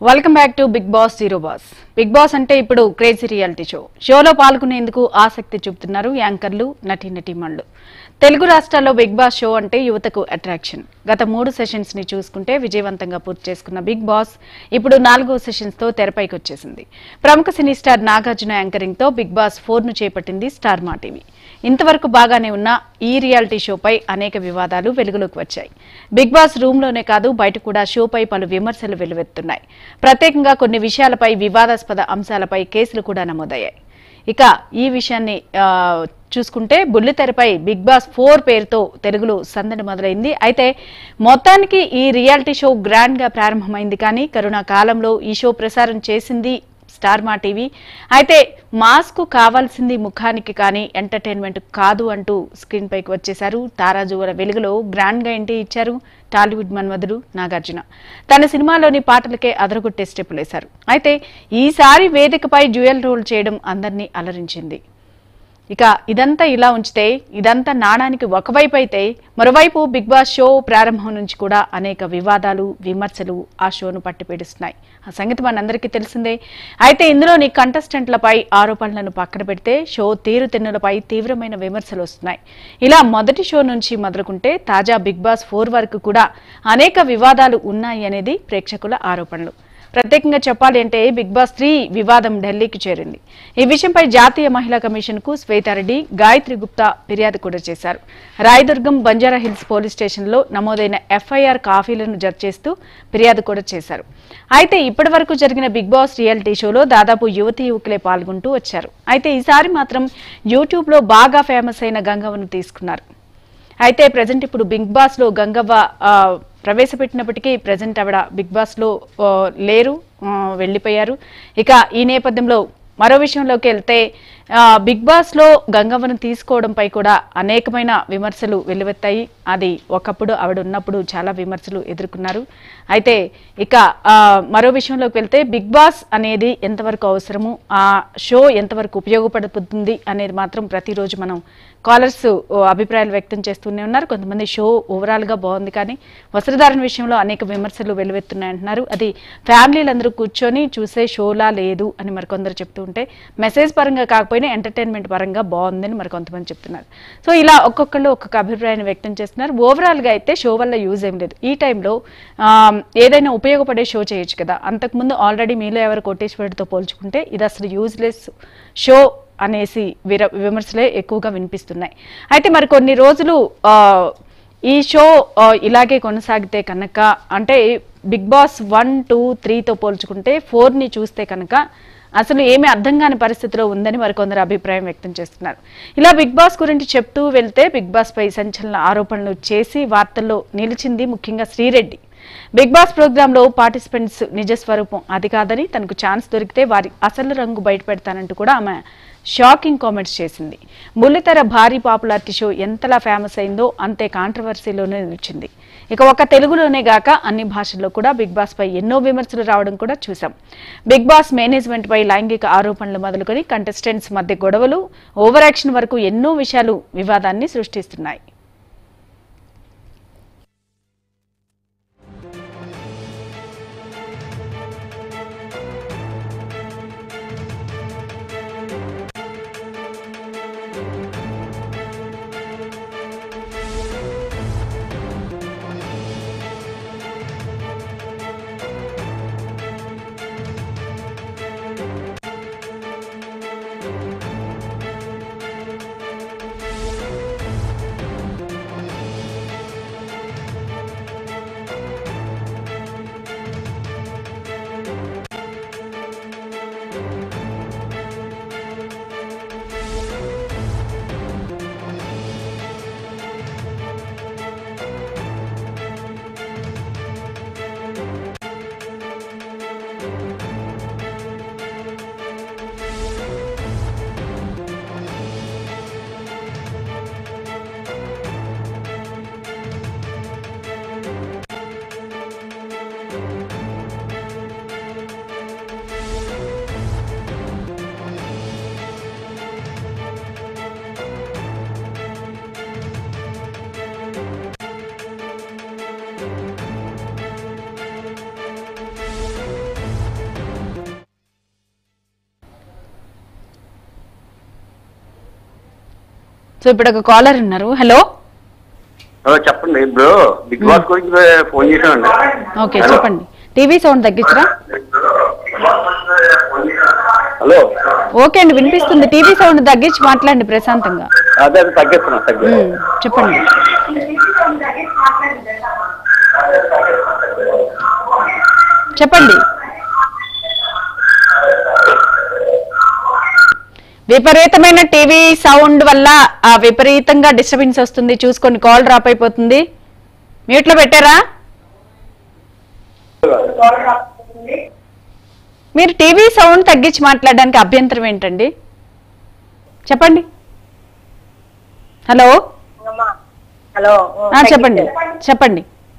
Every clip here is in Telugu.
Welcome back to Bigg Boss zero boss Bigg Boss అంటే ఇప్పుడు క్రేజీ రియాలిటీ షో షోలో పాల్గొనేందుకు ఆసక్తి చూపుతున్నారు యాంకర్లు నటీ నటీమణులు తెలుగు రాష్ట్రాల్లో బిగ్ బాస్ షో అంటే యువతకు అట్రాక్షన్ గత మూడు సెషన్స్ ని చూసుకుంటే విజయవంతంగా పూర్తి చేసుకున్న బిగ్ బాస్ ఇప్పుడు నాలుగో సెషన్స్ తో తెరపైకి వచ్చేసింది ప్రముఖ సినీ స్టార్ నాగార్జున యాంకరింగ్ తో బిగ్ బాస్ ఫోర్ ను చేపట్టింది స్టార్ మా టీవీ ఇంతవరకు బాగానే ఉన్న ఈ రియాలిటీ షోపై అనేక వివాదాలు వెలుగులోకి వచ్చాయి బిగ్ బాస్ రూమ్ లోనే కాదు బయట కూడా షోపై పలు విమర్శలు వెలువెత్తున్నాయి ప్రత్యేకంగా కొన్ని విషయాలపై వివాదాస్పద అంశాలపై కేసులు కూడా నమోదయ్యాయి ఇక ఈ విషయాన్ని ఆ, చూసుకుంటే బుల్లితెరపై బిగ్ బాస్ ఫోర్ పేరుతో తెలుగులో సందడి మొదలైంది అయితే మొత్తానికి ఈ రియాలిటీ షో గ్రాండ్ గా ప్రారంభమైంది కానీ కరోనా కాలంలో ఈ షో ప్రసారం చేసింది స్టార్ మా టీవీ అయితే మాస్క్ కావాల్సింది ముఖానికి కానీ ఎంటర్టైన్మెంట్ కాదు అంటూ స్క్రీన్ పైకి వచ్చేశారు తారాజువల వెలుగులో గ్రాండ్ గా ఎంట్రీ ఇచ్చారు టాలీవుడ్ మన్మధుడు నాగార్జున తన సినిమాలోని పాటలకే అదరగొట్టే స్టెప్పులు వేశారు అయితే ఈసారి వేదికపై డ్యూయల్ రోల్ చేయడం అందరినీ అలరించింది ఇక ఇదంతా ఇలా ఉంచితే ఇదంతా నాణానికి ఒకవైపు అయితే మరోవైపు బిగ్ బాస్ షో ప్రారంభం నుంచి కూడా అనేక వివాదాలు విమర్శలు ఆ షోను పట్టిపీడిస్తున్నాయి ఆ సంగతి మనందరికీ తెలిసిందే అయితే ఇందులోని కంటెస్టెంట్లపై ఆరోపణలను పక్కన పెడితే షో తీరుతెన్నులపై తీవ్రమైన విమర్శలు వస్తున్నాయి ఇలా మొదటి షో నుంచి మొదలుకుంటే తాజా బిగ్ బాస్ ఫోర్ వరకు కూడా అనేక వివాదాలు ఉన్నాయి అనేది ప్రేక్షకుల ఆరోపణలు ప్రత్యేకంగా చెప్పాలి అంటే బిగ్ బాస్ త్రీ వివాదం ఢిల్లీకి చేరింది ఈ విషయంపై జాతీయ మహిళా కమిషన్ కు శ్వేతారెడ్డి గాయత్రి గుప్తా ఫిర్యాదు కూడా చేశారు రాయదుర్గం బంజారా హిల్స్ పోలీస్ స్టేషన్లో నమోదైన ఎఫ్ఐఆర్ కాపీలను జత చేస్తూ ఫిర్యాదు కూడా చేశారు అయితే ఇప్పటి వరకు జరిగిన బిగ్ బాస్ రియాలిటీ షోలో దాదాపు యువతి యువకులే పాల్గొంటూ వచ్చారు అయితే ఈసారి మాత్రం యూట్యూబ్ లో బాగా ఫేమస్ అయిన గంగవ్వను తీసుకున్నారు అయితే ప్రజెంట్ ఇప్పుడు బిగ్ బాస్ లో గంగవ్వ ఆ, ప్రవేశపెట్టినప్పటికీ ప్రజెంట్ ఆవిడ బిగ్ బాస్ లో ఆ, లేరు ఆ, వెళ్ళిపోయారు ఇక ఈ నేపథ్యంలో మరో విషయంలోకి వెళ్తే ఆ, బిగ్ బాస్ లో గంగవ్వను తీసుకోవడంపై కూడా అనేకమైన విమర్శలు వెల్లువెత్తాయి అది ఒకప్పుడు ఆవిడ ఉన్నప్పుడు చాలా విమర్శలు ఎదుర్కొన్నారు అయితే ఇక ఆ, మరో విషయంలోకి వెళ్తే బిగ్ బాస్ అనేది ఎంతవరకు అవసరము ఆ షో ఎంతవరకు ఉపయోగపడుతుంది అనేది మాత్రం ప్రతిరోజు మనం కాలర్స్ అభిప్రాయాలు వ్యక్తం చేస్తూనే ఉన్నారు కొంతమంది షో ఓవరాల్ గా బాగుంది కానీ వస్త్రధారణ విషయంలో అనేక విమర్శలు వెలువెత్తున్నాయంటున్నారు అది ఫ్యామిలీలందరూ కూర్చొని చూసే షోలా లేదు అని మరికొందరు చెప్తూ ఉంటే మెసేజ్ పరంగా కాకపోయినా ఎంటర్టైన్మెంట్ పరంగా బాగుందని మరి కొంతమంది చెప్తున్నారు సో ఇలా ఒక్కొక్కళ్ళు ఒక్కొక్క అభిప్రాయాన్ని వ్యక్తం చేస్తున్నారు ఓవరాల్ గా అయితే షో వల్ల యూజ్ ఏం లేదు ఈ టైంలో ఆ, ఏదైనా ఉపయోగపడే షో చేయొచ్చు కదా అంతకుముందు ఆల్రెడీ మీలో ఎవరు కోటేశ్వరుడితో పోల్చుకుంటే ఇది అసలు యూజ్లెస్ షో అనేసి విర విమర్శలే ఎక్కువగా వినిపిస్తున్నాయి అయితే మరి కొన్ని రోజులు ఆ, ఈ షో ఆ, ఇలాగే కొనసాగితే కనుక అంటే బిగ్ బాస్ వన్ టూ త్రీతో పోల్చుకుంటే ఫోర్ని చూస్తే కనుక అసలు ఏమీ అర్థం కాని పరిస్థితిలో ఉందని మరి కొందరు అభిప్రాయం వ్యక్తం చేస్తున్నారు ఇలా బిగ్ బాస్ గురించి చెప్తూ వెళ్తే బిగ్ బాస్ పై సంచలన ఆరోపణలు చేసి వార్తల్లో నిలిచింది ముఖ్యంగా శ్రీరెడ్డి బిగ్ బాస్ ప్రోగ్రామ్ లో పార్టిసిపెంట్స్ నిజ స్వరూపం అది కాదని తనకు ఛాన్స్ దొరికితే వారి అసలు రంగు బయట పెడతానంటూ కూడా ఆమె షాకింగ్ కామెంట్స్ చేసింది బుల్లితెర భారీ పాపులారిటీ షో ఎంతలా ఫేమస్ అయిందో అంతే కాంట్రవర్సీలోనే నిలిచింది ఇక ఒక తెలుగులోనే గాక అన్ని భాషల్లో కూడా బిగ్ బాస్ పై ఎన్నో విమర్శలు రావడం కూడా చూసాం బిగ్ బాస్ మేనేజ్మెంట్ పై లైంగిక ఆరోపణలు మొదలుకొని కంటెస్టెంట్స్ మధ్య గొడవలు ఓవర్ యాక్షన్ వరకు ఎన్నో విషయాలు వివాదాన్ని సృష్టిస్తున్నాయి సో ఇప్పుడు ఒక కాలర్ ఉన్నారు హలో హలో చెప్పండి ఇప్పుడు బిగ్ బాస్ గురించి ఫోన్ చేశానండి ఓకే చెప్పండి టీవీ సౌండ్ తగ్గించరా హలో ఓకే అండి వినిపిస్తుంది టీవీ సౌండ్ తగ్గించి మాట్లాడండి ప్రశాంతంగా అదే అది తగ్గిస్తున్నా తగ్గి ఉమ్, చెప్పండి చెప్పండి విపరీతమైన టీవీ సౌండ్ వల్ల ఆ విపరీతంగా డిస్టర్బెన్స్ వస్తుంది చూసుకోండి కాల్ డ్రాప్ అయిపోతుంది మ్యూట్ లో పెట్టారా మీరు టీవీ సౌండ్ తగ్గించి మాట్లాడడానికి అభ్యంతరం ఏంటండి చెప్పండి హలో హలో ఆ, చెప్పండి చెప్పండి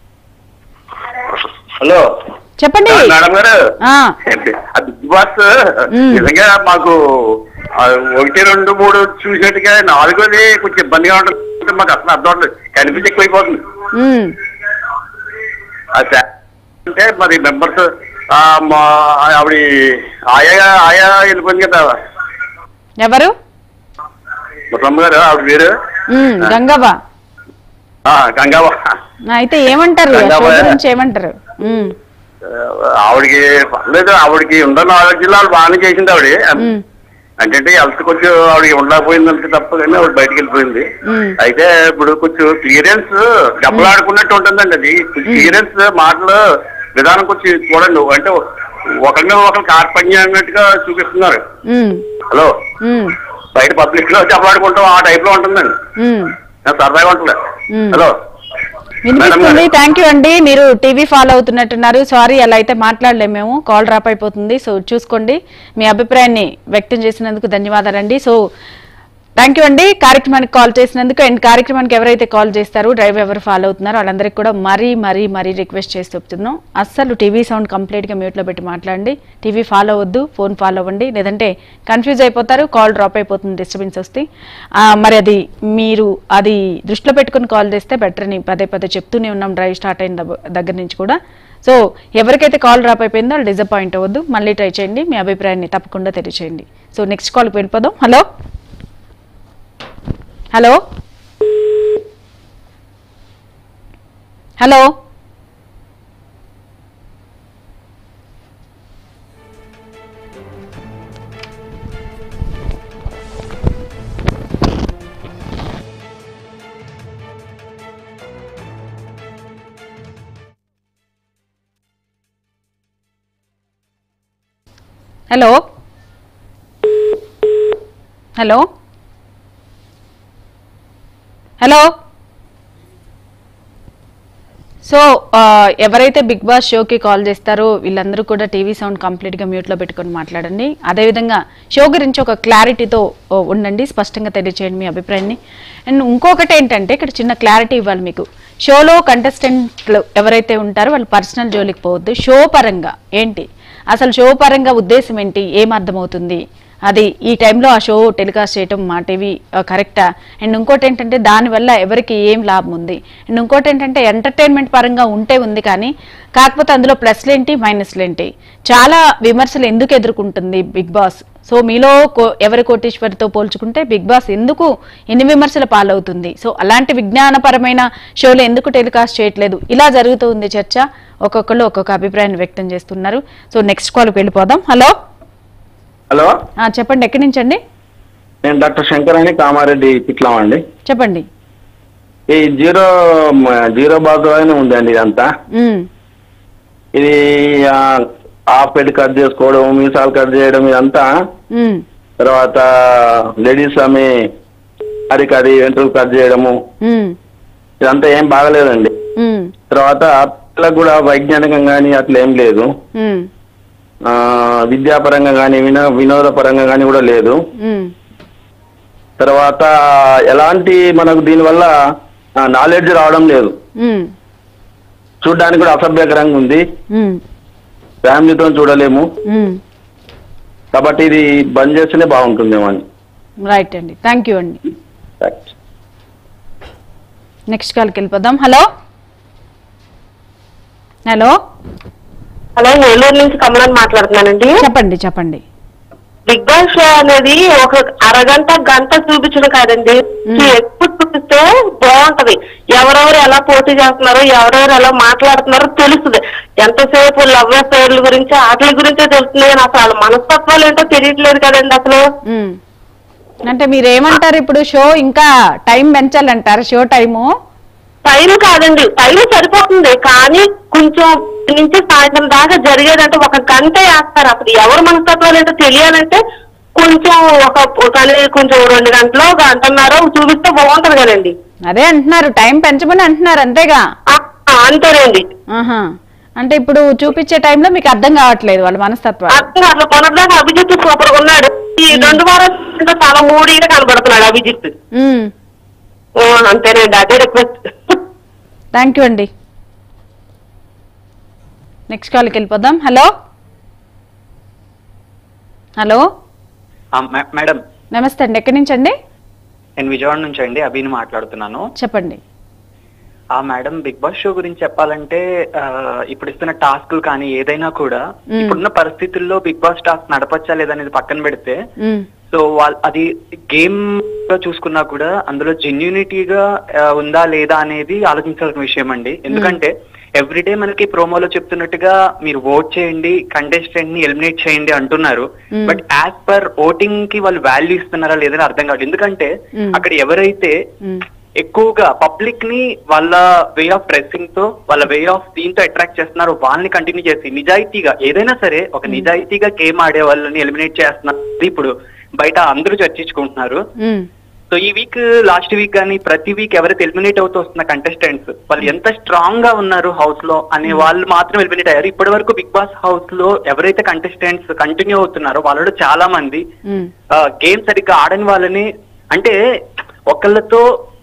హలో చెప్పండి మేడం గారు ఆ, ఆ బిగ్ బాస్ మ్మ్. నిజంగా మాకు ఆ, ఒకటి రెండు మూడు చూసినట్టుగా నాలుగోది కొంచెం ఇబ్బందిగా ఉంటుంది మాకు అసలు అర్థం అవట్లేదు కనిపించి ఎక్కువైపోతుంది ఉమ్, ఆ చా- అంటే మరి మెంబర్స్ మా ఆవిడ ఆయా ఆయా వెళ్ళిపోయింది కదా ఎవరు ముసలమ్మ గారు ఆవిడ పేరు ఉమ్, గంగవ్వ ఆ, గంగావ అయితే ఏమంటారు ఆ షో గంగవ్వ. గురించి ఏమంటారు ఉమ్, ఆవిడకి పర్లేదు ఆవిడకి ఉన్న నాలుగు జిల్లాలు బాగానే చేసింది ఆవిడ ఉమ్, అంటే హెల్త్ కొంచెం ఆవిడకి ఉండకపోయింది అంతే తప్ప కానీ ఆవిడ బయటకు వెళ్ళిపోయింది ఉమ్, అయితే ఇప్పుడు కొంచెం క్లియరెన్స్ దెబ్బలాడుకున్నట్టు ఉంటుందండి అది క్లియరెన్స్ మాటలు విధానం కొంచెం చూడండి అంటే ఒకరిని ఒకరు కార్పణ్యం అన్నట్టుగా చూపిస్తున్నారు ఉమ్, హలో ఉమ్, బయట పబ్లిక్ లో దెబ్బలాడుకుంటాం ఆ టైప్ లో ఉంటుందండి ఉమ్. నాకు సరదాగా ఉంటుంది మ్మ్. హలో వినిపిస్తుంది మేడం థ్యాంక్ యూ అండి మీరు టీవీ ఫాలో అవుతున్నట్టున్నారు సారీ అలా అయితే మాట్లాడలేము మేము కాల్ డ్రాప్ అయిపోతుంది సో చూసుకోండి మీ అభిప్రాయాన్ని వ్యక్తం చేసినందుకు ధన్యవాదాలండి సో థ్యాంక్ యూ అండి కార్యక్రమానికి కాల్ చేసినందుకు అండ్ కార్యక్రమానికి ఎవరైతే కాల్ చేస్తారో డ్రైవ్ ఎవరు ఫాలో అవుతున్నారో వాళ్ళందరికీ కూడా మరీ మరీ మరీ రిక్వెస్ట్ చేసి చెప్తున్నాం అస్సలు టీవీ సౌండ్ కంప్లీట్గా మ్యూట్లో పెట్టి మాట్లాడండి టీవీ ఫాలో అవ్వద్దు ఫోన్ ఫాలో అవ్వండి లేదంటే కన్ఫ్యూజ్ అయిపోతారు కాల్ డ్రాప్ అయిపోతుంది డిస్టర్బెన్స్ వస్తే ఆ, మరి అది మీరు అది దృష్టిలో పెట్టుకుని కాల్ చేస్తే బెటర్ అని పదే పదే చెప్తూనే ఉన్నాం డ్రైవ్ స్టార్ట్ అయిన దబ్బ- దగ్గర నుంచి కూడా సో ఎవరికైతే కాల్ డ్రాప్ అయిపోయిందో వాళ్ళు డిసప్పాయింట్ అవ్వద్దు మళ్ళీ ట్రై చేయండి మీ అభిప్రాయాన్ని తప్పకుండా తెలియచేయండి సో నెక్స్ట్ కాల్కి వెళ్ళిపోదాం hello hello hello hello hello hello so ఆ, ఎవరైతే బిగ్ బాస్ షోకి కాల్ చేస్తారో వీళ్ళందరూ కూడా టీవీ సౌండ్ కంప్లీట్గా మ్యూట్లో పెట్టుకొని మాట్లాడండి అదేవిధంగా షో గురించి ఒక క్లారిటీతో ఓ, ఉండండి స్పష్టంగా తెలియచేయండి మీ అభిప్రాయాన్ని అండ్ ఇంకొకటి ఏంటంటే ఇక్కడ చిన్న క్లారిటీ ఇవ్వాలి మీకు షోలో కంటెస్టెంట్లు ఎవరైతే ఉంటారో వాళ్ళు పర్సనల్ జోలికి పోవద్దు షో పరంగా ఏంటి అసలు షో పరంగా ఉద్దేశం ఏంటి ఏం అర్థమవుతుంది అది ఈ టైంలో ఆ షో టెలికాస్ట్ చేయటం మా టీవీ కరెక్టా అండ్ ఇంకోటి ఏంటంటే దానివల్ల ఎవరికి ఏం లాభం ఉంది అండ్ ఇంకోటి ఏంటంటే ఎంటర్టైన్మెంట్ పరంగా ఉంటే ఉంది కానీ కాకపోతే అందులో ప్లస్లు ఏంటి మైనస్లు ఏంటి చాలా విమర్శలు ఎందుకు ఎదుర్కొంటుంది బిగ్ బాస్ సో మీలో కో- ఎవరి కోటీశ్వరితో పోల్చుకుంటే బిగ్ బాస్ ఎందుకు ఎన్ని విమర్శల పాలవుతుంది సో అలాంటి విజ్ఞానపరమైన షోలు ఎందుకు టెలికాస్ట్ చేయట్లేదు ఇలా జరుగుతుంది చర్చ ఒక్కొక్కరు ఒక్కొక్క అభిప్రాయాన్ని వ్యక్తం చేస్తున్నారు సో నెక్స్ట్ కాల్కి వెళ్ళిపోదాం హలో హలో ఆ, చెప్పండి ఎక్కడి నుంచి అండి నేను డాక్టర్ శంకర్ అని కామారెడ్డి పిట్లాం అండి చెప్పండి ఈ జీరో మ- జీరో బాత్ అని ఉందండి ఇదంతా ఉమ్, ఇది ఆ, హాఫ్ హెడ్ కట్ చేసుకోవడం మీసాలు కట్ చేయడం ఇదంతా ఉమ్, తర్వాత లేడీస్ ఆమె అరికది వెంట్రులు కట్ చేయడము ఉమ్, ఇదంతా ఏం బాగలేదండి ఉమ్, తర్వాత పిల్లలకు కూడా వైజ్ఞానికంగా కానీ అట్లా ఏం లేదు ఉమ్, ఆ, విద్యాపరంగా కానీ వినో వినోదపరంగా కానీ కూడా లేదు ఉమ్, తర్వాత ఎలాంటి మనకు దీనివల్ల నాలెడ్జ్ రావడం లేదు ఉమ్, చూడ్డానికి కూడా అసభ్యకరంగా ఉంది ఉమ్, ఫ్యామిలీతో చూడలేము ఉమ్. కాబట్టి ఇది బంద్ చేస్తేనే బాగుంటుందేమో అని రైట్ అండి థ్యాంక్ యూ అండి నెక్స్ట్ కాల్కి వెళ్ళిపోదాం హలో హలో హలో ఏలూరు నుంచి కమలాన్ని మాట్లాడుతున్నానండి చెప్పండి చెప్పండి బిగ్ బాస్ షో అనేది ఒక అరగంట గంట చూపించడం కాదండి ఎక్కువ చూపిస్తే బాగుంటది ఎవరెవరు ఎలా పోటీ చేస్తున్నారో ఎవరెవరు ఎలా మాట్లాడుతున్నారో తెలుస్తుంది ఎంతసేపు లవ్ అఫైర్ల గురించి వాటి గురించే తెలుస్తుంది కానీ అసలు వాళ్ళ మనస్తత్వాలు ఏంటో తెలియట్లేదు కదండి అసలు ఉమ్. అంటే మీరు ఏమంటారు ఇప్పుడు షో ఇంకా టైం పెంచాలంటారు షో టైము టైం కాదండి టైం సరిపోతుంది కానీ కొంచెం నుంచి సాయంత్రం దాకా జరిగేదంటే ఒక గంట వేస్తారు అప్పుడు ఎవరు మనస్తత్వాలు ఏంటో తెలియాలంటే కొంచెం ఒక ఒక కొంచెం రెండు గంటలు గంటన్నర చూపిస్తే బాగుంటది కదండి అదే అంటున్నారు టైం పెంచమని అంటున్నారు అంతేగా ఆ, అంతేనండి ఆహా అంటే ఇప్పుడు చూపించే టైంలో మీకు అర్థం కావట్లేదు వాళ్ళ మనస్తత్వాలు అర్థం అట్లా కొనదాకా అభిజిత్ సూపర్ గా ఉన్నాడు ఈ రెండు వారాలు ఇంకా చాలా మూడీగా కనబడుతున్నాడు అభిజిత్ ఉమ్. ఓ, అంతేనండి అదే రిక్వెస్ట్ థ్యాంక్ యూ అండి నెక్స్ట్ కాల్కి వెళ్ళిపోదాం హలో హలో ఆ, మే- మేడం నమస్తే అండి ఎక్కడి నుంచి అండి నేను విజయవాడ నుంచి అండి అభిని మాట్లాడుతున్నాను చెప్పండి ఆ మేడం బిగ్ బాస్ షో గురించి చెప్పాలంటే ఆ, ఇప్పుడు ఇస్తున్న టాస్క్లు కానీ ఏదైనా కూడా మ్మ్. ఇప్పుడున్న పరిస్థితుల్లో బిగ్ బాస్ టాస్క్ నడపచ్చా లేదనేది పక్కన పెడితే ఉమ్, సో వాళ్ళ అది గేమ్ గా చూసుకున్నా కూడా అందులో జెన్యూనిటీగా ఉందా లేదా అనేది ఆలోచించాల్సిన విషయం అండి ఎందుకంటే ఎవ్రీడే మనకి ప్రోమోలో చెప్తున్నట్టుగా మీరు ఓట్ చేయండి కంటెస్టెంట్ ని ఎలిమినేట్ చేయండి అంటున్నారు Hmm. But as per voting కి వాళ్ళు వాల్యూ ఇస్తున్నారా లేదని అర్థం కాదు ఎందుకంటే Hmm. అక్కడ ఎవరైతే ఉమ్, ఎక్కువగా పబ్లిక్ ని వాళ్ళ వే ఆఫ్ డ్రెస్సింగ్ తో వాళ్ళ వే ఆఫ్ దీంతో అట్రాక్ట్ చేస్తున్నారు వాళ్ళని కంటిన్యూ చేసి నిజాయితీగా ఏదైనా సరే ఒక నిజాయితీగా గేమ్ ఆడే వాళ్ళని ఎలిమినేట్ చేస్తున్నారు ఇప్పుడు బయట అందరూ చర్చించుకుంటున్నారు ఉమ్, సో ఈ వీక్ లాస్ట్ వీక్ కానీ ప్రతి వీక్ ఎవరైతే ఎలిమినేట్ అవుతూ వస్తున్న కంటెస్టెంట్స్ వాళ్ళు ఎంత స్ట్రాంగ్ గా ఉన్నారు హౌస్ లో అనే వాళ్ళు మాత్రం ఎలిమినేట్ అయ్యారు ఇప్పటి వరకు బిగ్ బాస్ హౌస్ లో ఎవరైతే కంటెస్టెంట్స్ కంటిన్యూ అవుతున్నారో వాళ్ళలో చాలా మంది ఉమ్, గేమ్ సరిగ్గా ఆడని వాళ్ళని అంటే ఒకళ్ళతో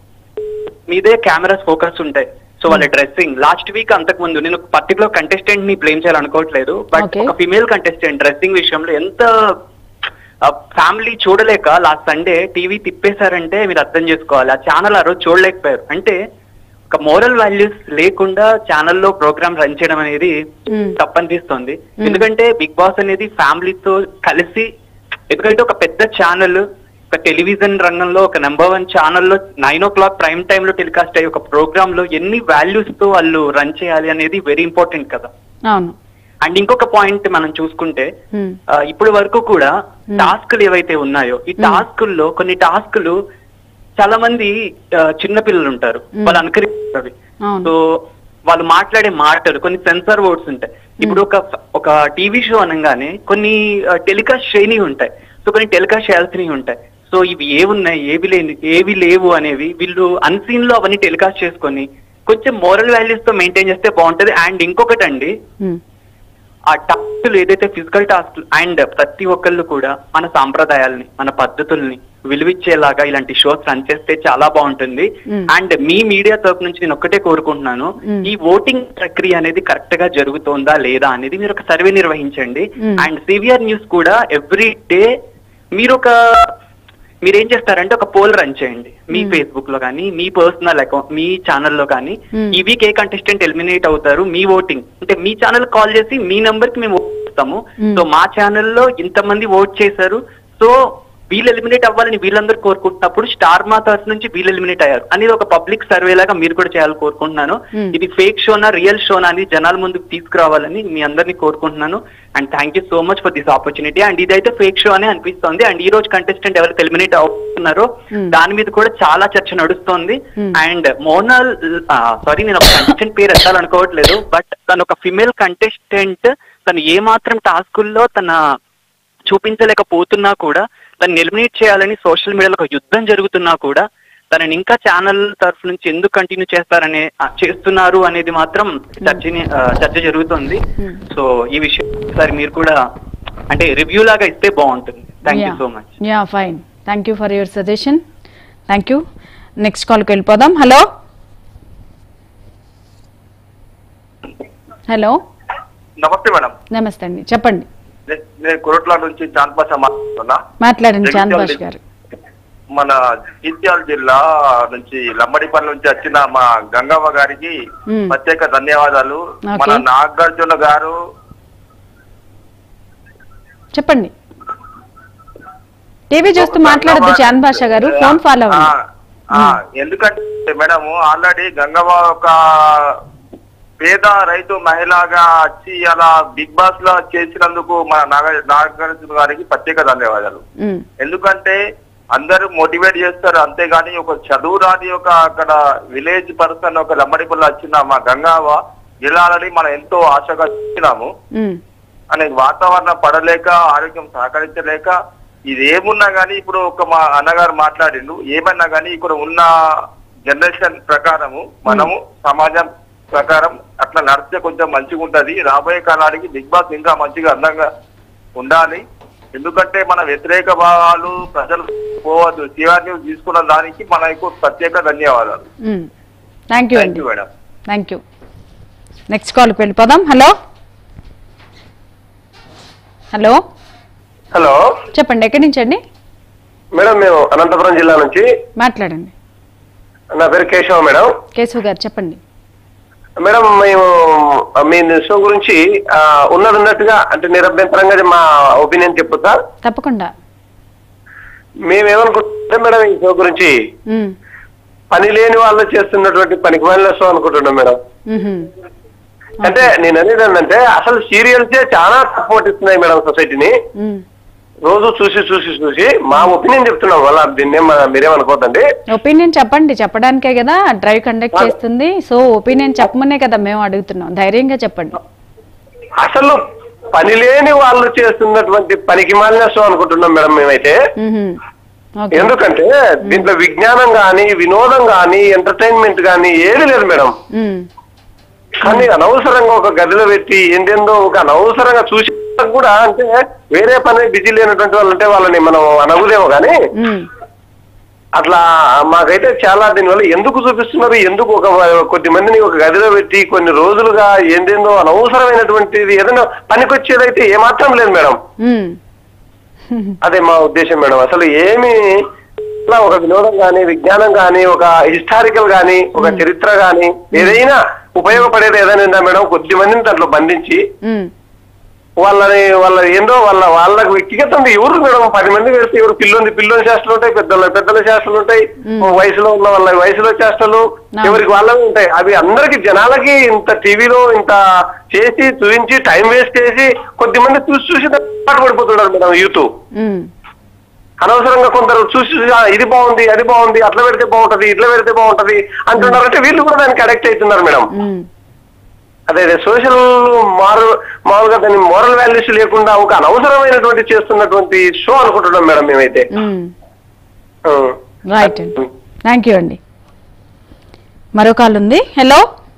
మీదే కెమెరాస్ ఫోకస్ ఉంటాయి సో వాళ్ళ డ్రెస్సింగ్ లాస్ట్ వీక్ అంతకు ముందు నేను పర్టికులర్ కంటెస్టెంట్ ని బ్లేమ్ చేయాలనుకోవట్లేదు బట్ Okay. ఒక ఫిమేల్ కంటెస్టెంట్ డ్రెస్సింగ్ విషయంలో ఎంత ఫ్యామిలీ చూడలేక లాస్ట్ సండే టీవీ తిప్పేశారంటే మీరు అర్థం చేసుకోవాలి ఆ ఛానల్ ఆ రోజు చూడలేకపోయారు అంటే ఒక మోరల్ వాల్యూస్ లేకుండా ఛానల్లో ప్రోగ్రామ్ రన్ చేయడం అనేది Hmm. తప్పనిపిస్తుంది ఎందుకంటే బిగ్ బాస్ అనేది ఫ్యామిలీతో కలిసి ఎందుకంటే ఒక పెద్ద ఛానల్ ఒక టెలివిజన్ రంగంలో ఒక నెంబర్ వన్ ఛానల్లో nine o'clock prime time లో టెలికాస్ట్ అయ్యే ఒక ప్రోగ్రామ్ లో ఎన్ని వాల్యూస్ తో వాళ్ళు రన్ చేయాలి అనేది వెరీ ఇంపార్టెంట్ కదా అవును అండ్ ఇంకొక పాయింట్ మనం చూసుకుంటే ఉమ్, ఆ, ఇప్పటి వరకు కూడా టాస్క్లు ఏవైతే ఉన్నాయో ఈ టాస్కుల్లో కొన్ని టాస్కులు చాలా మంది ఆ, చిన్న పిల్లలు ఉంటారు వాళ్ళు అనుకరిస్తారు అవి. అవును. సో వాళ్ళు మాట్లాడే మాటలు కొన్ని సెన్సార్ వర్డ్స్ ఉంటాయి ఇప్పుడు ఒక ఒక టీవీ షో అనగానే కొన్ని టెలికాస్ట్ శ్రేణి ఉంటాయి సో కొన్ని టెలికాస్ట్ చేయాల్సినవి ఉంటాయి సో ఇవి ఏవున్నాయి ఏవి లేని ఏవి లేవు అనేవి వీళ్ళు అన్సీన్ లో అవన్నీ టెలికాస్ట్ చేసుకొని కొంచెం మోరల్ వాల్యూస్ తో మెయింటైన్ చేస్తే బాగుంటది అండ్ ఇంకొకటి అండి ఉమ్, ఆ టాస్క్లు ఏదైతే ఫిజికల్ టాస్క్ అండ్ ప్రతి ఒక్కళ్ళు కూడా మన సాంప్రదాయాల్ని మన పద్ధతుల్ని విలువిచ్చేలాగా ఇలాంటి షోస్ రన్ చేస్తే చాలా బాగుంటుంది Mm. అండ్ మీ మీడియా తరపు నుంచి నేను ఒక్కటే కోరుకుంటున్నాను Mm. ఈ ఓటింగ్ ప్రక్రియ అనేది కరెక్ట్ గా జరుగుతోందా లేదా అనేది మీరు ఒక సర్వే నిర్వహించండి Mm. అండ్ సివిఆర్ న్యూస్ కూడా ఎవ్రీ డే మీరు ఒక మీరేం చేస్తారంటే ఒక పోల్ రన్ చేయండి మీ ఫేస్బుక్ లో కానీ మీ పర్సనల్ అకౌంట్ మీ ఛానల్లో కానీ Hmm. ఈ వీక్ ఏ కంటెస్టెంట్ ఎలిమినేట్ అవుతారు మీ ఓటింగ్ అంటే మీ ఛానల్ కాల్ చేసి మీ నంబర్ కి మేము ఓట్ చేస్తాము Hmm. సో మా ఛానల్లో ఇంతమంది ఓట్ చేశారు సో వీళ్ళు ఎలిమినేట్ అవ్వాలని వీళ్ళందరూ కోరుకుంటున్నప్పుడు స్టార్ మా తరఫు నుంచి వీళ్ళు ఎలిమినేట్ అయ్యారు అనేది ఒక పబ్లిక్ సర్వే లాగా మీరు కూడా చేయాలని కోరుకుంటున్నాను Hmm. ఇది ఫేక్ షోనా రియల్ షోనా అని జనాల ముందుకు తీసుకురావాలని మీ అందరినీ కోరుకుంటున్నాను and thank you so much for this opportunity and ఇదైతే ఫేక్ షో అనే అనిపిస్తోంది అండ్ ఈ రోజు కంటెస్టెంట్ ఎవరైతే ఎలిమినేట్ అవుతున్నారో Hmm. దాని మీద కూడా చాలా చర్చ నడుస్తోంది Hmm. అండ్ మోనల్ సారీ నేను ఒక కంటెస్టెంట్ పేరు ఎత్తాలనుకోవట్లేదు బట్ తను ఒక ఫిమేల్ కంటెస్టెంట్ తను ఏ మాత్రం టాస్కుల్లో తన చూపించలేకపోతున్నా కూడా తను ఎలిమినేట్ చేయాలని సోషల్ మీడియాలో ఒక యుద్ధం జరుగుతున్నా కూడా తనని ఇంకా ఛానల్ తరఫు నుంచి ఎందుకు కంటిన్యూ చేస్తారనే ఆ, చేస్తున్నారు అనేది మాత్రం చర్చని ఆ, చర్చ జరుగుతుంది Hmm. సో ఈ విషయం ఒకసారి మీరు కూడా అంటే రివ్యూ లాగా ఇస్తే బాగుంటుంది thank you so much ya fine thank you for your suggestion thank you next కాల్కి వెళ్ళిపోదాం హలో హలో నమస్తే మేడం నమస్తే అండి చెప్పండి నే- నేను కురట్ల నుంచి చాంద్పాష మాట్లాడుతున్నా మాట్లాడండి జగిత్యాల చాంద్ భాష్ జిల్లా- గారు మన జగిత్యాల జిల్లా నుంచి లమ్మడిపల్లి నుంచి వచ్చిన మా గంగవ్వ గారికి మ్మ్. ప్రత్యేక ధన్యవాదాలు ఓకే. మన నాగార్జున గారు చెప్పండి టీవీ చూస్తూ మాట్లాడద్దు చాన్ బాషా గారు ఫోన్ ఫాలో ఆ, అవ్వండి ఆ, ఎందుకంటే మేడం ఆల్రెడీ గంగవ్వ ఒక పేద రైతు మహిళగా వచ్చి అలా బిగ్ బాస్ లో చేసినందుకు మన నాగ నాగార్జున గారికి ప్రత్యేక ధన్యవాదాలు ఉమ్, ఎందుకంటే అందరూ మోటివేట్ చేస్తారు అంతేగాని ఒక చదువు రాని ఒక అక్కడ విలేజ్ పర్సన్ ఒక లమ్మడిపల్లి వచ్చిన మా గంగావ గెలాలని మనం ఎంతో ఆశగా చూసినాము ఉమ్, అనేది వాతావరణం పడలేక ఆరోగ్యం సహకరించలేక ఇది ఏమున్నా గానీ ఇప్పుడు ఒక మా అన్నగారు మాట్లాడిండు ఏమన్నా గానీ ఇక్కడ ఉన్న జనరేషన్ ప్రకారము మనము సమాజం ప్రకారం అట్లా నడిస్తే కొంచెం మంచిగా ఉంటది రాబోయే కాలానికి బిగ్ బాస్ ఇంకా మంచిగా అందంగా ఉండాలి ఎందుకంటే మన వ్యతిరేక భావాలు ప్రజలు పోవద్దు సిఆర్ న్యూస్ తీసుకున్న దానికి మనకు ప్రత్యేక ధన్యవాదాలు ఉమ్. థ్యాంక్ యూ థ్యాంక్ అండి you madam thank you next కాల్కి వెళ్ళిపోదాం హలో హలో హలో చెప్పండి ఎక్కడి నుంచి అండి మేడం మేము అనంతపురం జిల్లా నుంచి మాట్లాడండి నా పేరు కేశవ మేడం కేశవ్ గారు చెప్పండి మేడం మేము మీ షో గురించి ఆ, ఉన్నది ఉన్నట్టుగా అంటే నిరభ్యంతరంగా మా ఒపీనియన్ చెప్పుతా తప్పకుండా మేమేమనుకుంటున్నాం మేడం ఈ షో గురించి ఉమ్, పని లేని వాళ్ళు చేస్తున్నటువంటి పనికి మాలిన షో అనుకుంటున్నాం మేడం ఉహుం. అంటే నేను అనేది ఏంటంటే అసలు సీరియల్సే చాలా సపోర్ట్ ఇస్తున్నాయి మేడం సొసైటీని ఉమ్. రోజు చూసి చూసి చూసి మా ఒపీనియన్ చెప్తున్నాం వల్ల దీన్ని ఏమ- మీరేమనుకోవద్దండి ఒపీనియన్ చెప్పండి చెప్పడానికే కదా డ్రైవ్ కండక్ట్ చేస్తుంది సో ఒపీనియన్ చెప్పమనే కదా మేము అడుగుతున్నాం ధైర్యంగా చెప్పండి అసలు పని లేని వాళ్ళు చేస్తున్నటువంటి పనికి మాలిన షో అనుకుంటున్నాం మేడం మేమైతే ఉహుం. ఓకే ఎందుకంటే దీంట్లో విజ్ఞానం గాని వినోదం గాని ఎంటర్టైన్మెంట్ గాని ఏది లేదు మేడం ఉమ్, కానీ అనవసరంగా ఒక గదిలో పెట్టి ఏంటేందో ఒక అనవసరంగా చూసి కూడా అంటే వేరే పని బిజీ లేనటువంటి వాళ్ళు అంటే వాళ్ళని మనం అనగుదేమో కానీ ఉమ్, అట్లా మాకైతే చాలా దీనివల్ల ఎందుకు చూపిస్తున్నారు ఎందుకు ఒక కొద్ది మందిని ఒక గదిలో పెట్టి కొన్ని రోజులుగా ఏందేందో అనవసరమైనటువంటిది ఏదైనా పనికొచ్చేదైతే ఏమాత్రం లేదు మేడం ఉమ్. అదే మా ఉద్దేశం మేడం అసలు ఏమి ఇట్లా ఒక వినోదం గాని విజ్ఞానం గాని ఒక హిస్టారికల్ గాని ఒక చరిత్ర గాని ఏదైనా ఉపయోగపడేది ఏదైనా ఉందా మేడం కొద్ది మందిని దాంట్లో బంధించి ఉమ్, వాళ్ళని వాళ్ళ ఏందో వాళ్ళ వాళ్ళకి వ్యక్తిగతంగా ఎవరు మేడం పది మంది వేస్తే ఎవరు పిల్లుంది పిల్లోని చేష్టలు ఉంటాయి పెద్దల పెద్దల చేష్టలు ఉంటాయి వయసులో ఉన్న వాళ్ళ వయసులో చేష్టలు నా. ఎవరికి వాళ్ళవి ఉంటాయి అవి అందరికి జనాలకి ఇంత టీవీలో ఇంత చేసి చూపించి టైం వేస్ట్ చేసి కొద్ది మంది చూసి చూసి పాటు పడిపోతున్నారు మేడం యూత్ ఉమ్, అనవసరంగా కొందరు చూసి చూసి, "ఆ, ఇది బాగుంది అది బాగుంది అట్లా పెడితే బాగుంటది ఇట్లా పెడితే బాగుంటది అంటున్నారు అంటే వీళ్ళు కూడా దానికి అడక్ట్ అవుతున్నారు మేడం ఉమ్. అదే అదే సోషల్ మారల్ మామూలుగా దాని మోరల్ వాల్యూస్ లేకుండా ఒక అనవసరమైనటువంటి చేస్తున్నటువంటి షో అనుకుంటున్నాం మేడం మేమైతే ఉమ్. ఆ. రైట్ అండి థ్యాంక్ యూ అండి మరో కాల్ ఉంది హలో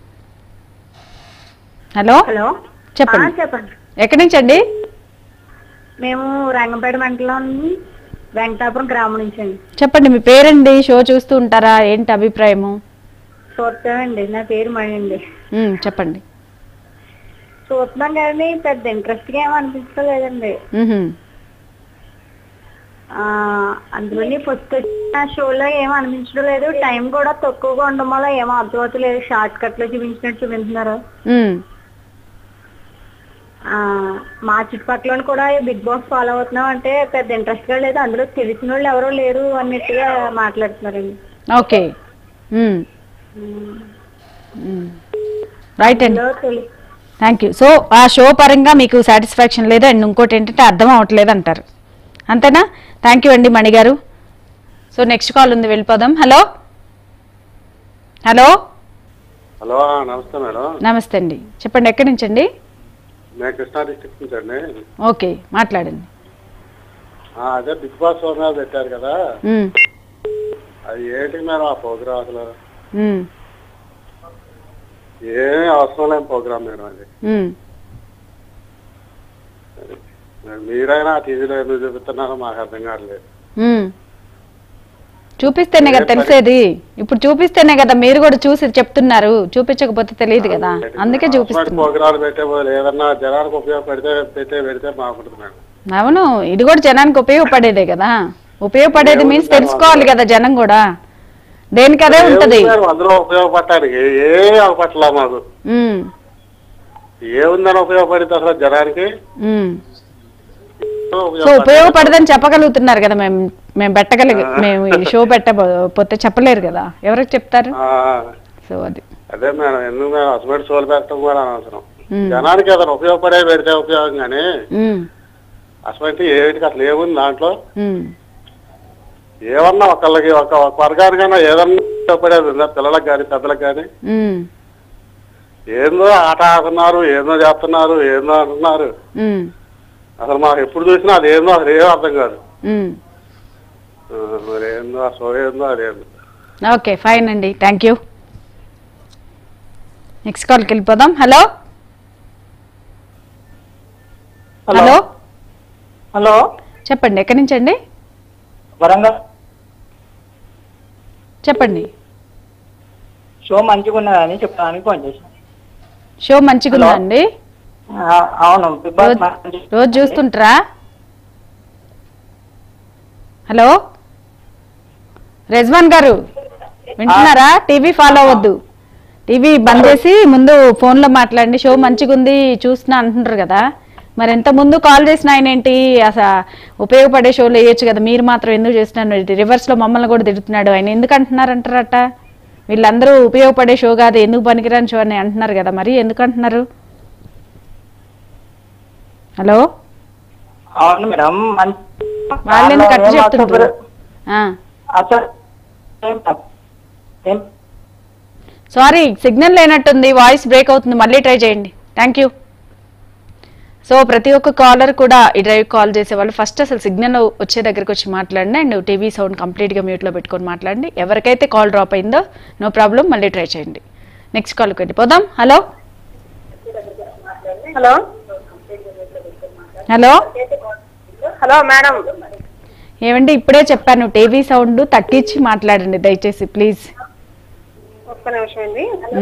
హలో హలో చెప్పండి ఆ, చెప్పండి ఎక్కడి నుంచి అండి మేము రంగంపేట మండలం వెంకటాపురం గ్రామం నుంచి అండి చెప్పండి మీ పేరండి షో చూస్తూ ఉంటారా ఏంటి అభిప్రాయము చూస్తామండి నా పేరు మణి అండి ఉమ్, చెప్పండి చూస్తున్నాం కానీ పెద్ద ఇంట్రెస్ట్ గా ఏమి అనిపించలేదండి ఉహుం. ఆ అందులోని ఫస్ట్ వచ్చిన షోలో ఏం అనిపించడం లేదు టైం కూడా తక్కువగా ఉండడం వల్ల ఏమో అర్థమవుతలేదు షార్ట్ కట్ లో చూపించినట్టు చూపించున్నారు ఉమ్, ఆ మా చుట్టుపక్కల కూడా బిగ్ బాస్ ఫాలో అవుతున్నాం అంటే పెద్ద ఇంట్రెస్ట్ గా లేదు అందులో తెలిసిన వాళ్ళు ఎవరో లేరు అన్నట్టుగా మాట్లాడుతున్నారండి ఓకే ఉమ్, ఉమ్. రైట్ అండి అందులో తెలి- థ్యాంక్ యూ సో ఆ షో పరంగా మీకు సాటిస్ఫాక్షన్ లేదు అండ్ ఇంకోటి ఏంటంటే అర్థం అవ్వట్లేదు అంటారు అంతేనా థ్యాంక్ యూ అండి మణి గారు సో నెక్స్ట్ కాల్ ఉంది వెళ్ళిపోదాం హలో హలో హలో నమస్తే మేడం నమస్తే అండి చెప్పండి ఎక్కడి నుంచి అండి నేను కృష్ణా డిస్ట్రిక్ట్ నుంచి అండి ఓకే మాట్లాడండి ఆ, అదే బిగ్ బాస్ షో మీద పెట్టారు కదా ఉమ్, అది ఏంటి మేడం ఆ ప్రోగ్రామ్ అసలు ఉమ్, ఏమీ అవసరం లేని ప్రోగ్రామ్ మేడం అది ఉమ్. మరి మీరైనా టీవీలో ఎందుకు చూపిస్తున్నారో మాకు అర్థం కావట్లేదు ఉమ్. చూపిస్తేనే కదా తెలిసేది ఇప్పుడు చూపిస్తేనే కదా మీరు కూడా చూసి చెప్తున్నారు చూపించకపోతే తెలియదు కదా అందుకే చూపిస్తున్నారు ప్రోగ్రాలు పెట్టే బదులు ఏదన్నా జనానికి ఉపయోగపడితే పెట్టే పెడితే బాగుంటుంది మేడం అవును ఇది కూడా జనానికి ఉపయోగపడేదే కదా ఉపయోగపడేది మీన్స్ తెలుసుకోవాలి కదా జనం కూడా దేనికి అదే ఉంటది ఏముంది మేడం అందులో ఉపయోగపడటానికి ఏమీ అవపట్లా మాకు ఉమ్, ఏముందని ఉపయోగపడింది అసలు జనానికి ఉమ్, సో ఉపయోగపడదని చెప్పగలుగుతున్నారు కదా మేము మేము పెట్టగలిగ మేము ఈ షో పెట్టకపోతే చెప్పలేరు కదా ఎవరికి చెప్తారు ఆ, సో అది అదే మేడం ఎందుకు మేడం హస్బెండ్ సోల్ పెట్టడం కూడా అనవసరం ఉమ్. జనానికి ఏదైనా ఉపయోగపడే పెడితే ఉపయోగం కానీ ఉమ్, హస్బెండ్ ఏమిటికి అసలు ఏముంది దాంట్లో ఉమ్, ఏమన్నా ఒకళ్ళకి ఒక ఒక వర్గానికైనా ఏదన్నా ఉపయోగపడేది ఉందా పిల్లలకు కానీ పెద్దలకు కానీ ఉమ్, ఏందో ఆట ఆడుతున్నారు ఏందో చేస్తున్నారు ఏందో అంటున్నారు ఉమ్, అసలు మాకు ఎప్పుడు చూసినా అది ఏందో అసలు ఏం అర్థం కాదు ఉమ్. ఆ, మరి ఏందో ఆ షో ఏందో అదేందో ఓకే ఫైన్ అండి థ్యాంక్ యూ నెక్స్ట్ కాల్కి వెళ్ళిపోదాం హలో హలో హలో చెప్పండి ఎక్కడి నుంచి అండి వరంగల్ చెప్పండి షో మంచిగా ఉన్నదని చెప్పడానికి ఫోన్ చేశాను షో మంచిగా ఉందా అండి ఆ, అవును బిగ్ బాస్ రోజు మంచి- రోజు చూస్తుంటారా హలో రెజ్మాన్ గారు వింటున్నారా టీవీ ఫాలో అవ్వద్దు టీవీ బంద్ చేసి ముందు ఫోన్లో మాట్లాడండి షో మంచిగా ఉంది చూస్తున్నా అంటున్నారు కదా మరి ఎంత ముందు కాల్ చేసిన ఆయన ఏంటి అసలు ఉపయోగపడే షోలు వేయొచ్చు కదా మీరు మాత్రం ఎందుకు చేస్తున్నారు రివర్స్లో మమ్మల్ని కూడా తిడుతున్నాడు ఆయన ఎందుకు అంటున్నారు అంటారట వీళ్ళందరూ ఉపయోగపడే షో కాదు ఎందుకు పనికిరాని షో అని అంటున్నారు కదా మరి ఎందుకు అంటున్నారు హలో అవును మేడం మంచి- వాళ్ళు ఎందుకు అట్ట ఏం చెప్తుంటారు ఆ. అసలు ఏం తప్పు- ఏం సారీ సిగ్నల్ లేనట్టుంది వాయిస్ బ్రేక్ అవుతుంది మళ్ళీ ట్రై చేయండి థ్యాంక్ యూ సో ప్రతి ఒక్క కాలర్ కూడా ఈ డ్రైవ్ కాల్ చేసే వాళ్ళు ఫస్ట్ అసలు సిగ్నల్ వచ్చే దగ్గరకు వచ్చి మాట్లాడండి అండ్ టీవీ సౌండ్ కంప్లీట్గా మ్యూట్లో పెట్టుకొని మాట్లాడండి ఎవరికైతే కాల్ డ్రాప్ అయిందో నో ప్రాబ్లం మళ్ళీ ట్రై చేయండి నెక్స్ట్ కాల్కి వెళ్ళిపోదాం hello hello hello hello madam ఏమండి ఇప్పుడే చెప్పాను టీవీ సౌండ్ తగ్గించి మాట్లాడండి దయచేసి ప్లీజ్ ఒక్క నిమిషం అండి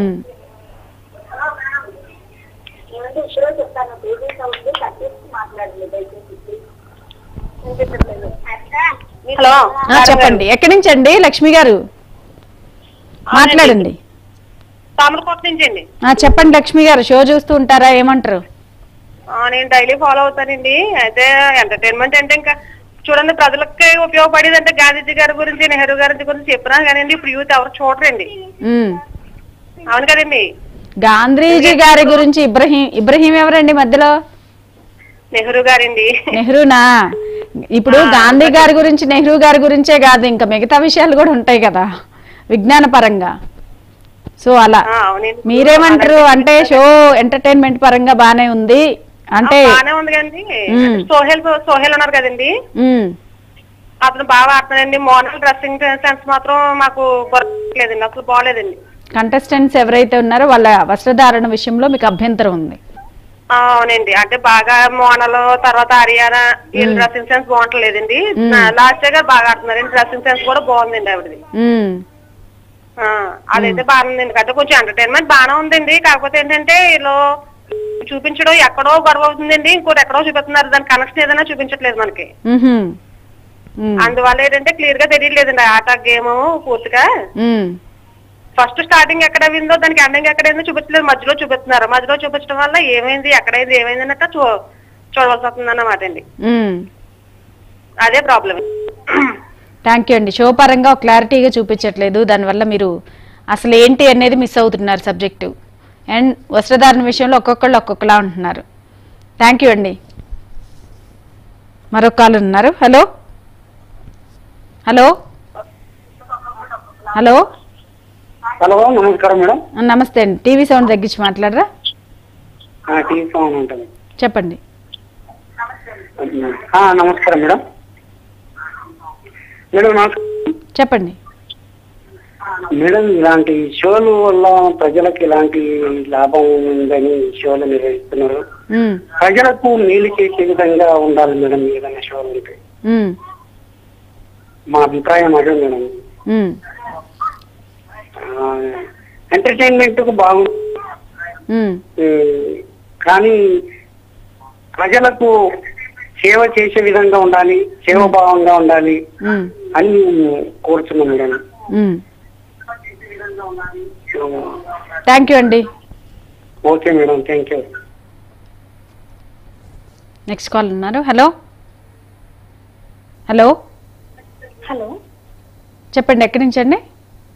హలో ఆ, చెప్పండి ఎక్కడి నుంచి అండి లక్ష్మి గారు మాట్లాడండి తామరకోట నుంచి అండి ఆ, చెప్పండి లక్ష్మి గారు షో చూస్తూ ఉంటారా ఏమంటారు ఆ, నేను డైలీ ఫాలో అవుతానండి అయితే ఎంటర్టైన్మెంట్ అంటే ఇంకా చూడండి ప్రజలకి ఉపయోగపడేది అంటే గాంధీజీ గారి గురించి నెహ్రూ గారి గురించి చెప్పినా కానీ ఇప్పుడు యూత్ ఎవరు చూడరండి ఉమ్. అవును కదండి గాంధీజీ గారి గురించి ఇబ్రహీం ఇబ్రహీం ఎవరండి మధ్యలో నెహ్రూ గారండి నెహ్రూనా ఇప్పుడు గాంధీ గారి గురించి నెహ్రూ గారి గురించే కాదు ఇంకా మిగతా విషయాలు కూడా ఉంటాయి కదా విజ్ఞాన పరంగా సో అలా ఆ, అవునండి మీరేమంటారు అంటే షో ఎంటర్టైన్మెంట్ పరంగా బానే ఉంది అంటే ఆ, బానే ఉంది కదండి మ్మ్. సోహెల్ సోహెల్ ఉన్నారు కదండి ఉమ్, అతను బాగా ఆడుతున్నాడండి మోడల్ డ్రెస్సింగ్ సెన్స్ మాత్రం మాకు లేదండి అసలు బాగాలేదండి కంటెస్టెంట్స్ ఎవరైతే ఉన్నారో వాళ్ళ వస్త్రధారణ విషయంలో మీకు అభ్యంతరం ఉంది ఆ, అవునండి అంటే బాగా మోనలు తర్వాత హర్యానా వీళ్ళ డ్రెస్సింగ్ సెన్స్ బాగుంటలేదండి లాస్ట్ గారు బాగా ఆడుతున్నారండి డ్రెస్సింగ్ సెన్స్ కూడా బాగుందండి ఆవిడది ఉమ్, ఆ, అదైతే బాగుందండి అంటే కొంచెం ఎంటర్టైన్మెంట్ బాగానే ఉందండి కాకపోతే ఏంటంటే వీళ్ళు చూపించడం ఎక్కడో గొడవ అవుతుందండి ఇంకోటి ఎక్కడో చూపిస్తున్నారు దాని కనెక్షన్ ఏదైనా చూపించట్లేదు మనకి ఉహుం, ఉమ్, అందువల్ల ఏంటంటే క్లియర్ గా తెలియట్లేదండి ఆట గేమ్ పూర్తిగా ఉమ్, ఫస్ట్ స్టార్టింగ్ ఎక్కడ అయిందో దానికి ఎండింగ్ ఎక్కడ అయిందో చూపించలేదు మధ్యలో చూపిస్తున్నారు మధ్యలో చూపించడం వల్ల ఏమైంది ఎక్కడైంది ఏమైంది అన్నట్టు చూ చూడవలసి వస్తుంది అన్నమాట అండి ఉమ్. అదే ప్రాబ్లం థ్యాంక్ యూ అండి షో పరంగా క్లారిటీగా చూపించట్లేదు దానివల్ల మీరు అసలు ఏంటి అనేది మిస్ అవుతున్నారు సబ్జెక్టు అండ్ వస్త్రధారణ విషయంలో ఒక్కొక్కళ్ళు ఒక్కొక్కలా ఉంటున్నారు థ్యాంక్ యూ అండి మరొక కాల్ ఉన్నారు హలో హలో హలో హలో నమస్కారం మేడం నమస్తే అండి టీవీ సౌండ్ తగ్గించి మాట్లాడరా టీవీ ఫోన్ ఉంటుంది చెప్పండి ఆ, నమస్కారం మేడం మేడం నమస్కారం చెప్పండి మేడం ఇలాంటి షోలు వల్ల ప్రజలకు ఇలాంటి లాభం ఉందని షోలు నిర్వహిస్తున్నారు ఉమ్, ప్రజలకు మేలు చేసే విధంగా ఉండాలి మేడం ఏదైనా షోలు ఉంటే ఉమ్, మా అభిప్రాయం అదే మేడం ఉమ్, ఎంటర్టైన్మెంట్ కు బాగుంది ఉమ్, ఉమ్, కానీ ప్రజలకు సేవ చేసే విధంగా ఉండాలి సేవభావంగా ఉండాలి ఉమ్, అని కోరుతున్నాం మేడం ఉమ్. థ్యాంక్ యూ అండి okay madam thank you next call ఉన్నారు హలో హలో హలో చెప్పండి ఎక్కడి నుంచి అండి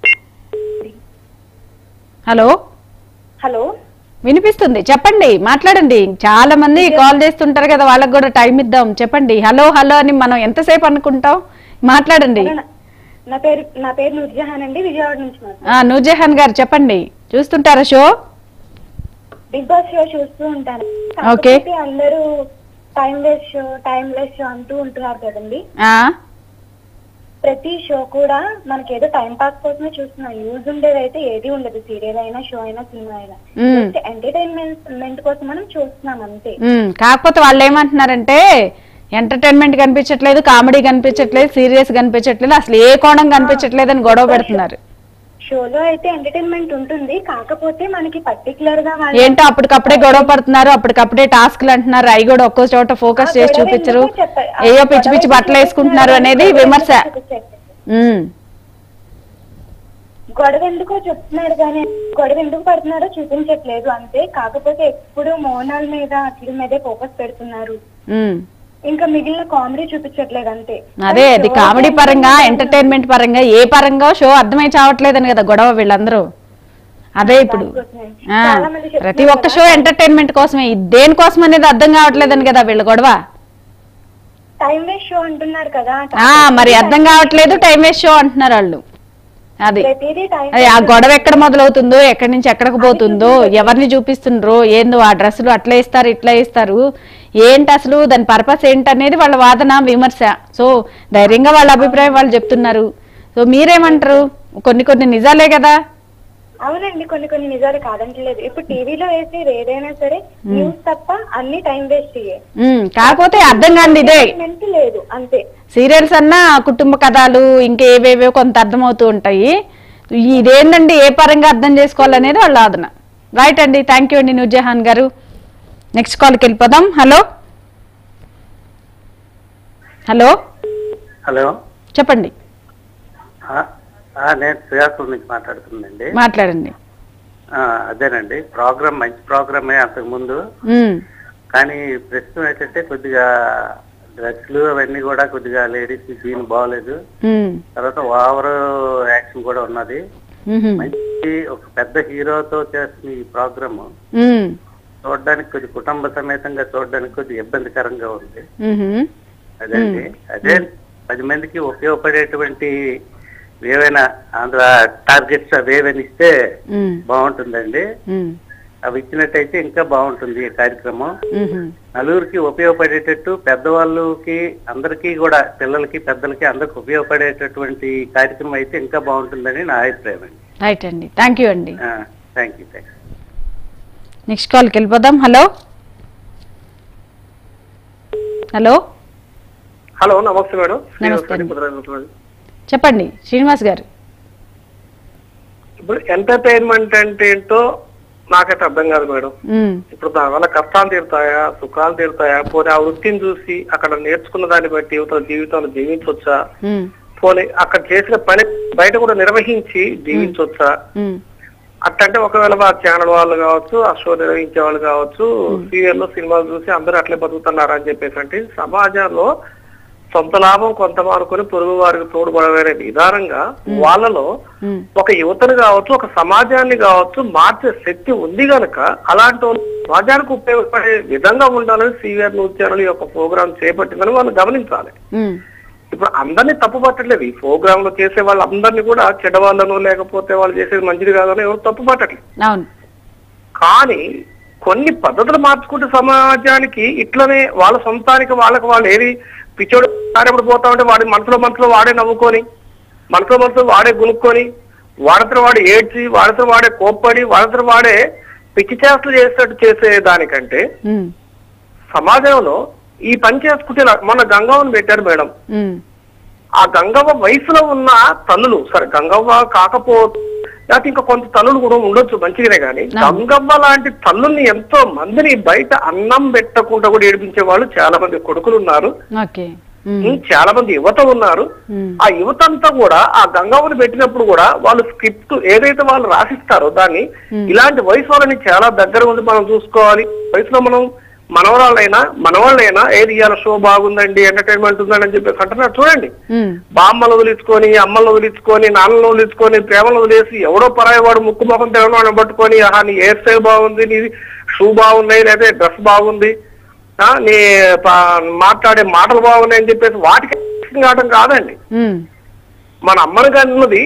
హలో హలో వినిపిస్తుంది చెప్పండి మాట్లాడండి చాలా మంది కాల్ చేస్తుంటారు కదా వాళ్ళకి కూడా టైం ఇద్దాం చెప్పండి హలో హలో అని మనం ఎంతసేపు అనుకుంటాం మాట్లాడండి నా పేరు నా పేరు నూర్జహాన్ అండి విజయవాడ నుంచి మాట్లాడుతున్నాను. ఆ, నూర్జహాన్ గారు చెప్పండి చూస్తుంటారా షో బిగ్ బాస్ షో చూస్తూ ఉంటాను ఓకే. కాకపోతే అందరూ time waste show time less show అంటూ ఉంటున్నారు కదండి ఆ, ప్రతి షో కూడా మనకి ఏదో టైం పాస్ కోసమే చూస్తున్నాం యూజ్ ఉండేది అయితే ఏది ఉండదు సీరియల్ అయినా షో అయినా సినిమా అయినా మ్మ్. ఎంటర్టైన్మెంట్ కోసం మనం చూస్తున్నాం అంతే ఉమ్, కాకపోతే వాళ్ళు ఏమంటున్నారంటే ఎంటర్టైన్మెంట్ కనిపించట్లేదు కామెడీ కనిపించట్లేదు సీరియస్ కనిపించట్లేదు అసలు ఏ కోణం కనిపించట్లేదు అని గొడవ పెడుతున్నారు షోలో అయితే ఎంటర్టైన్మెంట్ ఉంటుంది కాకపోతే మనకి పర్టికులర్ గా వాళ్ళు- ఏంటో అప్పటికప్పుడే గొడవ పడుతున్నారు అప్పటికప్పుడే టాస్క్లు అంటున్నారు అవి కూడా ఒక్కో చోట ఫోకస్ చేసి గొడవ చూపించరు ఎందుకో చెప్ప- ఆ ఏయో పిచ్చి గొడవ పిచ్చి బట్టలు ఎందుకు వేసుకుంటున్నారు అనేది చెప్తున్నారు విమర్శ చెప్పండి. ఉమ్, గొడవ ఎందుకో చెప్తున్నాడు కానీ గొడవ ఎందుకు పడుతున్నారో చూపించట్లేదు అంతే కాకపోతే ఎప్పుడు మోనాల మీద అట్ల మీదే ఫోకస్ పెడుతున్నారు ఉమ్. ఇంకా మిగిలిన కామెడీ చూపించట్లేదు అంతే అదే అది కామెడీ పరంగా ఎంటర్టైన్మెంట్ పరంగా ఏ పరంగా షో అర్థమై చావట్లేదని కదా గొడవ వీళ్ళందరూ అదే ఇప్పుడు ఆ, చాలా మంది చెప్తున్నారు ప్రతి ఒక్క షో ఎంటర్టైన్మెంట్ కోసమే ఇది దేనికోసం అనేది అర్థం కావట్లేదని కదా వీళ్ళ గొడవ టైం వేస్ట్ షో అంటున్నారు కదా ఆ మరి అర్థం కావట్లేదు టైం వేస్ట్ షో అంటున్నారు వాళ్ళు అది ప్రతిదీ టైం అది ఆ గొడవ ఎక్కడ మొదలవుతుందో ఎక్కడి నుంచి ఎక్కడికి పోతుందో ఎవరిని చూపిస్తుండ్రో ఏందో ఆ డ్రెస్సులు అట్లా ఇస్తారు ఇట్లా ఇస్తారు ఏంటి అసలు దాని పర్పస్ ఏంటనేది వాళ్ళ వాదన విమర్శ సో ధైర్యంగా వాళ్ళ అభిప్రాయం వాళ్ళు చెప్తున్నారు సో మీరేమంటారు కొన్ని కొన్ని నిజాలే కదా అవునండి కొన్ని కొన్ని నిజాలు కాదంటలేదు ఇప్పుడు టీవీలో వేసి ఏదైనా సరే న్యూస్ తప్ప అన్ని టైం వేస్ట్ ఉమ్, కాకపోతే అర్థం కాంది ఇదే లేదు అంతే సీరియల్స్ అన్నా కుటుంబ కథలు ఇంకేవేవో కొంత అర్థమవుతూ ఉంటాయి ఇదేంటండి ఏ పరంగా అర్థం చేసుకోవాలనేది వాళ్ళ వాదన రైట్ అండి థ్యాంక్ యూ అండి నూర్జహాన్ గారు నెక్స్ట్ కాల్కి వెళ్ళిపోదాం హలో హలో హలో చెప్పండి ఆ, ఆ, నేను శ్రీకాకుళం నుంచి మాట్లాడుతున్నానండి మాట్లాడండి ఆ, అదేనండి ప్రోగ్రామ్ మంచి ప్రోగ్రామే అంతకు ముందు ఉమ్, కానీ ప్రస్తుతం ఏంటంటే కొద్దిగా డ్రగ్స్లు అవన్నీ కూడా కొద్దిగా లేడీస్ సీన్ బాగోలేదు ఉమ్, తర్వాత ఓవర్ యాక్షన్ కూడా ఉన్నది ఉహుం, మంచి ఒక పెద్ద హీరోతో చేస్తున్న ఈ ప్రోగ్రామ్ ఉమ్, చూడడానికి కొద్ది కుటుంబ సమేతంగా చూడడానికి కొద్దిగా ఇబ్బందికరంగా ఉంది ఉహుం, అదండి అదే పది మందికి ఉపయోగపడేటువంటి ఏవైనా ఆంధ్ర టార్గెట్స్ అవి ఏవైనా ఇస్తే ఉమ్, బాగుంటుందండి ఉమ్, అవి ఇచ్చినట్టయితే ఇంకా బాగుంటుంది ఈ కార్యక్రమం ఉహుం. నలుగురికి ఉపయోగపడేటట్టు పెద్దవాళ్ళకి అందరికీ కూడా పిల్లలకి పెద్దలకి అందరికి ఉపయోగపడేటటువంటి కార్యక్రమం అయితే ఇంకా బాగుంటుందని నా అభిప్రాయం అండి రైట్ అండి థ్యాంక్ యూ అండి థ్యాంక్ యూ థ్యాంక్ నెక్స్ట్ కాల్కి వెళ్ళిపోదాం హలో హలో హలో నమస్తే మేడం నమస్తే అండి. చెప్పండి శ్రీనివాస్ గారు ఇప్పుడు ఎంటర్టైన్మెంట్ అంటే ఏంటో నాకైతే అర్థం కాదు మేడం ఉమ్, ఇప్పుడు దానివల్ల కష్టాలు తీరుతాయా సుఖాలు తీరుతాయా పోనీ ఆ వృత్తిని చూసి అక్కడ నేర్చుకున్న దాన్ని బట్టి యువతల జీవితంలో జీవించవచ్చా ఉమ్, పోనీ అక్కడ చేసిన పని బయట కూడా నిర్వహించి జీవించవచ్చా ఉమ్, అట్టంటే ఒకవేళ ఆ ఛానల్ వాళ్ళు కావచ్చు ఆ షో నిర్వహించే వాళ్ళు కావచ్చు సీరియల్ సినిమాలు చూసి అందరూ అట్లే బతుకుతున్నారు అని చెప్పేసి అంటే సమాజంలో సొంత లాభం కొంత అనుకుని పొరుగు వారికి తోడుపడవనే విధానంగా వాళ్ళలో ఉమ్, ఒక యువతను కావచ్చు ఒక సమాజాన్ని కావచ్చు మార్చే శక్తి ఉంది గనక అలాంటి వాళ్ళు సమాజానికి ఉపయోగపడే విధంగా ఉండాలని సీవీఆర్ న్యూస్ ఛానల్ యొక్క ప్రోగ్రామ్ చేపట్టిందని వాళ్ళు గమనించాలి ఉమ్, ఇప్పుడు అందరినీ తప్పు పట్టట్లేదు ఈ ప్రోగ్రామ్ లో చేసే వాళ్ళందరినీ కూడా చెడ్డవాళ్ళను లేకపోతే వాళ్ళు చేసేది మంచిది కాదని ఎవరు తప్పు పట్టట్లేదు అవును కానీ కొన్ని పద్ధతులు మార్చుకుంటే సమాజానికి ఇట్లనే వాళ్ళ సొంతానికి వాళ్ళకి వాళ్ళు ఏది పిచ్చోడు కార్యప్పుడు పోతా ఉంటే వాడి మనసులో మనసులో వాడే నవ్వుకొని మనసులో మనసులో వాడే గునుక్కొని వాడితో వాడు ఏడ్చి వాడితో వాడే కోప్పడి వాడితో వాడే పిచ్చి చేష్టలు చేసేటట్టు చేసే దానికంటే ఉమ్, సమాజంలో ఈ పని చేసుకుంటే ఇలా- మొన్న గంగవ్వని పెట్టారు మేడం ఉమ్, ఆ గంగవ్వ వయసులో ఉన్న తల్లులు సరే గంగవ్వ కాకపో లేకపోతే ఇంకా కొంత తల్లులు కూడా ఉండొచ్చు మంచిగానే కానీ గంగవ్వ లాంటి తల్లుల్ని ఎంతో మందిని బయట అన్నం పెట్టకుండా కూడా ఏడిపించే వాళ్ళు చాలా మంది కొడుకులు ఉన్నారు ఓకే ఉమ్, ఉమ్, చాలా మంది యువత ఉన్నారు ఉమ్, ఆ యువత అంతా కూడా ఆ గంగవ్వని పెట్టినప్పుడు కూడా వాళ్ళు స్క్రిప్ట్ ఏదైతే వాళ్ళు రాసిస్తారో దాన్ని ఇలాంటి వయసు వాళ్ళని చాలా దగ్గర ఉండి మనం చూసుకోవాలి వయసులో మనం మనవరాళ్ళైనా మనవాళ్ళైనా ఏది ఇవాళ షో బాగుందండి ఎంటర్టైన్మెంట్ ఉందని అని చెప్పేసి అంటున్నారు చూడండి ఉమ్, బామ్మలు వదిలించుకొని అమ్మలు వదిలించుకొని నాన్నలు వదిలించుకొని ప్రేమలు వదిలేసి ఎవడో పరాయి వాడు ముక్కు ముఖం తెగడం పట్టుకొని ఆహా నీ హెయిర్ స్టైల్ బాగుంది నీ షూ బాగున్నాయి లేదా డ్రెస్ బాగుంది ఆ, నీ ప- మాట్లాడే మాటలు బాగున్నాయి అని చెప్పేసి వాటికి కావడం కాదండి ఉమ్, మన అమ్మని కన్నది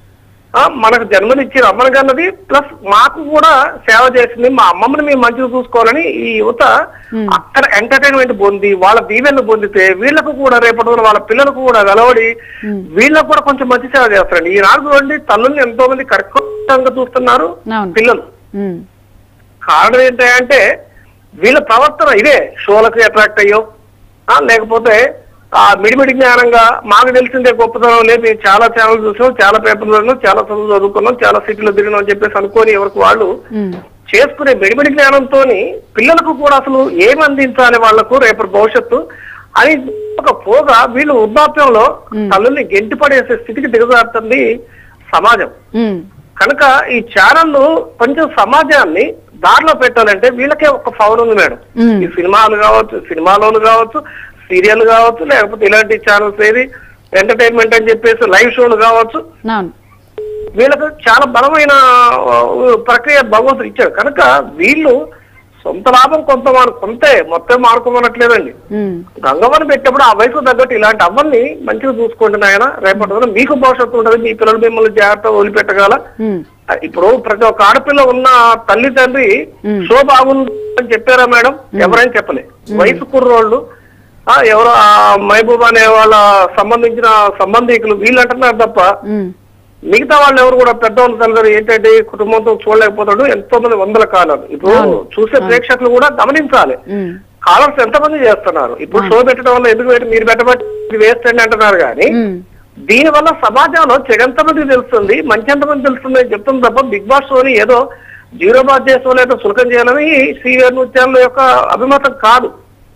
ఆ, మనకు జన్మనిచ్చిన అమ్మని కన్నది ప్లస్ మాకు కూడా సేవ చేసింది మా అమ్మమ్మని మేము మంచిగా చూసుకోవాలని ఈ యువత అక్కడ ఎంటర్టైన్మెంట్ పొంది వాళ్ళ దీవెనలు పొందితే వీళ్ళకు కూడా రేపటి రోజున వాళ్ళ పిల్లలకు కూడా వెలవడి వీళ్ళకు కూడా కొంచెం మంచి సేవ చేస్తారండి ఈనాడు చూడండి తల్లుల్ని ఎంతో మంది కరెక్ట్గా చూస్తున్నారు అవును. పిల్లలు ఉమ్, కారణం ఏంటంటే వీళ్ళ ప్రవర్తన ఇదే షోలకు అట్రాక్ట్ అయ్యో ఆ, లేకపోతే ఆ మిడిమిడి జ్ఞానంగా మాకు తెలిసిందే గొప్పతనం లేదు మేము చాలా ఛానల్ చూసాం చాలా పేపర్లు చదివాం చాలా చదువు చదువుకున్నాం చాలా సిటీలో తిరిగినాం అని చెప్పేసి అనుకోని ఎవరికి వాళ్ళు ఉమ్, చేసుకునే మిడిమిడి జ్ఞానంతో పిల్లలకు కూడా అసలు ఏం అందించాలి వాళ్లకు రేపటి భవిష్యత్తు అని ఒక పోగా వీళ్ళు వృద్ధాప్యంలో తల్లుల్ని గెంటి పడేసే స్థితికి దిగజారుతుంది సమాజం ఉమ్, కనుక ఈ ఛానల్ కొంచెం సమాజాన్ని దారిలో పెట్టాలంటే వీళ్ళకే ఒక పవర్ ఉంది మేడం మ్మ్. ఈ సినిమాలు కావచ్చు సినిమాలోను కావచ్చు సీరియల్ కావచ్చు లేకపోతే ఇలాంటి ఛానల్స్ ఏది ఎంటర్టైన్మెంట్ అని చెప్పేసి లైవ్ షోలు కావచ్చు అవును వీళ్ళకు చాలా బలమైన ఆ, ప్రక్రియ భగవంతుడు ఇచ్చాడు కనుక వీళ్ళు సొంత లాభం కొంత మార్- కొంతే మొత్తం మార్కోమనట్లేదండి ఉమ్, గంగవ్వని పెట్టినప్పుడు ఆ వయసు తగ్గట్టు ఇలాంటి అవ్వల్ని మంచిగా చూసుకోండి నాయన రేపటి రోజున మీకు భవిష్యత్తు ఉంటుంది మీ పిల్లలు మిమ్మల్ని జాగ్రత్తగా వదిలిపెట్టగల ఉమ్, ఇప్పుడు ప్రతి ఒక్క ఆడపిల్ల ఉన్న తల్లి తండ్రి మ్మ్. షో బాగుంది అని చెప్పారా మేడం ఎవరైనా చెప్పలే వయసు కుర్రోళ్ళు ఆ, ఎవరో ఆ మహబూబ్ అనే వాళ్ళ సంబంధించిన సంబంధికులు వీళ్ళు అంటున్నారు తప్ప ఉమ్, మిగతా వాళ్ళు ఎవరు కూడా పెద్దవాళ్ళు తల్లిదండ్రులు ఏంటంటే కుటుంబంతో చూడలేకపోతాడు ఎంతో మంది వందల కాలాలు ఇప్పుడు అవును. చూసే ప్రేక్షకులు కూడా గమనించాలి ఉమ్, కాలర్స్ ఎంతమంది చేస్తున్నారు ఇప్పుడు షో పెట్టడం వల్ల ఎందుకు పెట్టి మీరు పెట్టబట్టి ఇది వేస్ట్ అండి అంటున్నారు కానీ ఉమ్, దీని వల్ల సమాజంలో చెడంత మందికి తెలుస్తుంది మంచి ఎంత మంది తెలుస్తుంది అని చెప్తుంది తప్ప బిగ్ బాస్ షోని ఏదో జీరో బాస్ చేసో లేదా సులకం చేయాలని సీనియర్ నృత్యాల యొక్క అభిమతం కాదు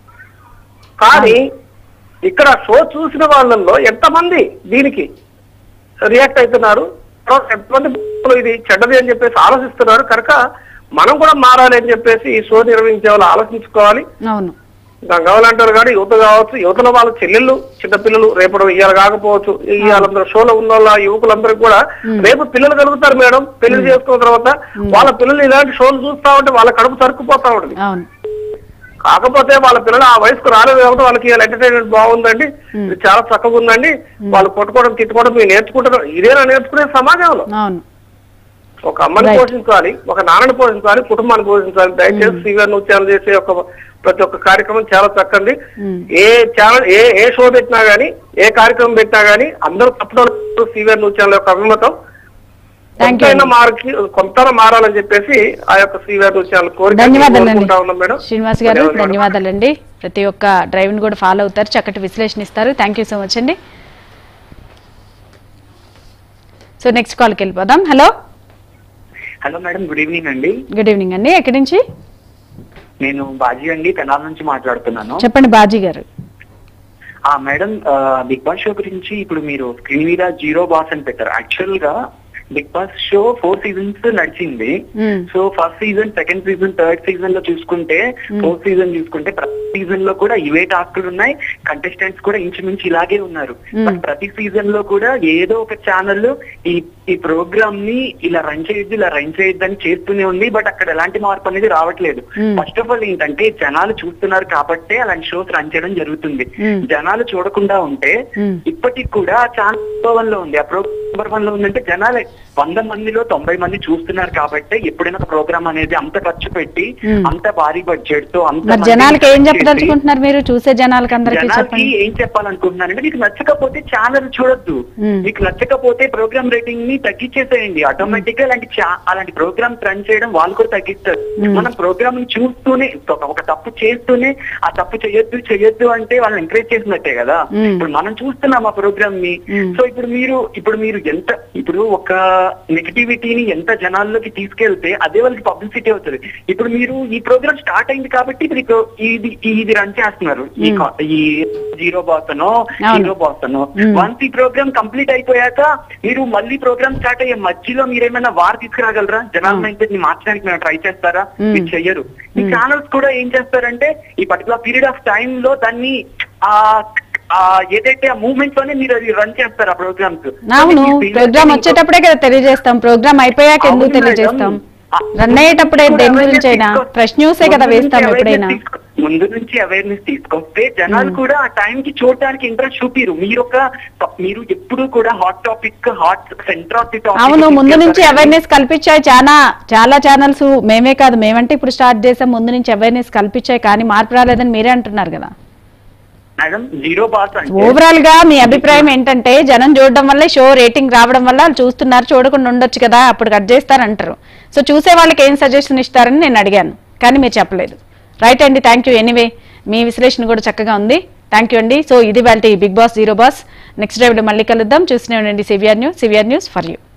కానీ ఇక్కడ షో చూసిన వాళ్ళల్లో ఎంతమంది దీనికి రియాక్ట్ అవుతున్నారు తర్వాత ఎంతమంది ఇది చెడ్డది అని చెప్పేసి ఆలోచిస్తున్నారు కనుక మనం కూడా మారాలి అని చెప్పేసి ఈ షో నిర్వహించే వాళ్ళు ఆలోచించుకోవాలి అవును కావాలంటారు కానీ యువత కావచ్చు యువతలో వాళ్ళ చెల్లెళ్ళు చిన్నపిల్లలు రేపటి ఇవాళ కాకపోవచ్చు ఇవాళ షోలో ఉన్న వాళ్ళ యువకులందరికీ కూడా రేపు పిల్లలు కలుగుతారు మేడం పెళ్లి చేసుకున్న తర్వాత వాళ్ళ పిల్లలు ఇలాంటి షోలు చూస్తా ఉంటే వాళ్ళ కడుపు తరుక్కుపోతా ఉంటుంది అవును కాకపోతే వాళ్ళ పిల్లలు ఆ వయసుకు రాలేదు కాబట్టి వాళ్ళకి ఎంటర్టైన్మెంట్ బాగుందండి ఇది చాలా చక్కగా ఉందండి వాళ్ళు కొట్టుకోవడం తిట్టుకోవడం మీరు నేర్చుకుంటారు ఇదేనా నేర్చుకునే సమాజంలో అవును ఒక అమ్మని Right. పోషించాలి ఒక నాన్నని పోషించాలి కుటుంబాన్ని పోషించాలి దయచేసి సీవర్ నృత్యాలు చేసే ఒక ప్రతి ఒక్క కార్యక్రమం చాలా చక్కది ఉమ్, ఏ ఛానల్ ఏ ఏ షో పెట్టినా గానీ ఏ కార్యక్రమం పెట్టినా గానీ అందరూ తప్పడం సీవర్ నృత్యాల యొక్క అభిమతం Thank you కొంతైనా అండి. మారకి కొంత మారాలని చెప్పేసి ఆ యొక్క సీవర్ నృత్యాల కోరిక ధన్యవాదాలండి కోరుకుంటా ఉన్నాం మేడం శ్రీనివాస్ గారు ధన్యవాదాలు మేడం. ధన్యవాదాలండి ప్రతి ఒక్క డ్రైవ్ ని కూడా ఫాలో అవుతారు చక్కటి విశ్లేషణ ఇస్తారు థ్యాంక్ యూ సో మచ్ అండి సో నెక్స్ట్ కాల్కి వెళ్ళిపోదాం hello hello madam good evening అండి గుడ్ ఈవినింగ్ అండి ఎక్కడి నుంచి నేను బాజీ అండి తెనాల నుంచి మాట్లాడుతున్నాను చెప్పండి బాజీ గారు ఆ మేడం ఆ, బిగ్ బాస్ షో గురించి ఇప్పుడు మీరు స్క్రీన్ మీద జీరో బాస్ అని పెట్టారు యాక్చువల్ గా Bigg Boss show four seasons నడిచింది మ్మ్. So first season second season third season లో చూసుకుంటే ఫోర్త్ సీజన్ చూసుకుంటే ప్రతి సీజన్ లో కూడా ఇవే టాస్కులు ఉన్నాయి కంటెస్టెంట్స్ కూడా ఇంచుమించు ఇలాగే ఉన్నారు బట్ ప్రతి సీజన్ లో కూడా ఏదో ఒక ఛానల్ ఈ ఈ ప్రోగ్రామ్ ని ఇలా రన్ చేయొద్దు ఇలా రన్ చేయొద్దు అని చేస్తూనే ఉంది బట్ అక్కడ ఎలాంటి మార్పు అనేది రావట్లేదు మ్మ్. ఫస్ట్ ఆఫ్ ఆల్ ఏంటంటే జనాలు చూస్తున్నారు కాబట్టే అలాంటి షోస్ రన్ చేయడం జరుగుతుంది మ్మ్. జనాలు చూడకుండా ఉంటే మ్మ్. ఇప్పటికి కూడా ఆ ఛానల్ నెంబర్ వన్ లో ఉంది ఆ ప్రోగ్రామ్ నెంబర్ వన్ లో ఉందంటే జనాలే వంద మందిలో తొంభై మంది చూస్తున్నారు కాబట్టి ఎప్పుడైనా ఒక ప్రోగ్రామ్ అనేది అంత ఖర్చు పెట్టి మ్మ్. అంత భారీ బడ్జెట్ తో అంత మరి మందిని జనాలకి ఏం చేసి- చెప్పదలుచుకుంటున్నారు మీరు చూసే జనాలకి అందరికీ జనాలకి చెప్పండి ఏం చెప్పాలనుకుంటున్నానంటే మీకు నచ్చకపోతే ఛానల్ చూడొద్దు మ్మ్. మీకు నచ్చకపోతే ప్రోగ్రామ్ రేటింగ్ ని తగ్గించేసేయండి ఆటోమేటిక్ గా అలాంటి చా- అలాంటి ప్రోగ్రామ్ రన్ చేయడం వాళ్ళు కూడా తగ్గిస్తారు మ్మ్. మనం ప్రోగ్రామ్ ని చూస్తూనే ఒక ఒక తప్పు చేస్తూనే ఆ తప్పు చేయొద్దు చేయొద్దు అంటే వాళ్ళని ఎంకరేజ్ చేసినట్టే కదా మ్మ్. ఇప్పుడు మనం చూస్తున్నాం ఆ ప్రోగ్రామ్ ని మ్మ్. సో ఇప్పుడు మీరు ఇప్పుడు మీరు ఎంత ఇప్పుడు ఒక నెగిటివిటీని ఎంత జనాల్లోకి తీసుకెళ్తే అదే వాళ్ళకి పబ్లిసిటీ అవుతుంది ఇప్పుడు మీరు ఈ ప్రోగ్రామ్ స్టార్ట్ అయింది కాబట్టి ఇప్పుడు ఈ pro- ఇది ఇది రన్ చేస్తున్నారు ఈ Hmm. కా- ఈ జీరో బాస్ అనో అవును. హీరో బాస్ అనో Hmm. వన్స్ ఈ ప్రోగ్రామ్ కంప్లీట్ అయిపోయాక మీరు మళ్ళీ ప్రోగ్రామ్ స్టార్ట్ అయ్యే మధ్యలో మీరు ఏమైనా వార్ తీసుకురాగలరా జనాల మైండ్ ని మార్చడానికి మీరు ట్రై చేస్తారా Hmm. మీరు చెయ్యరు ఈ Hmm. ఛానల్స్ కూడా ఏం చేస్తారంటే ఈ పర్టికులర్ పీరియడ్ ఆఫ్ టైం లో దాన్ని ఆ ఆ ఏదైతే ఆ మూమెంట్ లోనే మీరు అది రన్ చేస్తారు ఆ ప్రోగ్రామ్స్ అవును ప్రోగ్రామ్ వచ్చేటప్పుడే కదా తెలియజేస్తాం ప్రోగ్రామ్ అయిపోయాక ఎందుకు అవును మేడం. తెలియజేస్తాం రన్ అయ్యేటప్పుడే దేని గురించి అయినా ఫ్రెష్ న్యూసే కదా ముందు వేస్తాం నుంచి ఎప్పుడైనా awareness తీసుకో- ముందు నుంచి అవేర్నెస్ తీసుకొస్తే జనాలు కూడా ఆ టైం కి చూడడానికి ఇంట్రెస్ట్ చూపిరు మీరు ఒక మీరు ఎప్పుడు కూడా hot topic hot center of the అవును ముందు నుంచి అవేర్నెస్ కల్పించాయి చాలా చాలా ఛానల్స్ మేమే కాదు మేమంటే ఇప్పుడు స్టార్ట్ చేసాం ముందు నుంచి అవేర్నెస్ కల్పించాయి కానీ మార్పు రాలేదని మీరే అంటున్నారు కదా మేడం జీరో బాస్ అంటే ఓవరాల్ గా మీ అభిప్రాయం ఏంటంటే జనం చూడడం వల్ల షో రేటింగ్ రావడం వల్ల వాళ్ళు చూస్తున్నారు చూడకుండా ఉండొచ్చు కదా అప్పుడు కట్ చేస్తారంటారు సో చూసే వాళ్ళకి ఏం సజెషన్ ఇస్తారని నేను అడిగాను కానీ మీరు చెప్పలేదు రైట్ అండి థ్యాంక్ యూ ఎనీవే మీ విశ్లేషణ కూడా చక్కగా ఉంది థ్యాంక్ యూ అండి సో ఇది వాళ్ళ Bigg Boss zero boss next drive మళ్ళీ కలుద్దాం చూస్తూనే ఉండండి CVR news CVR news for you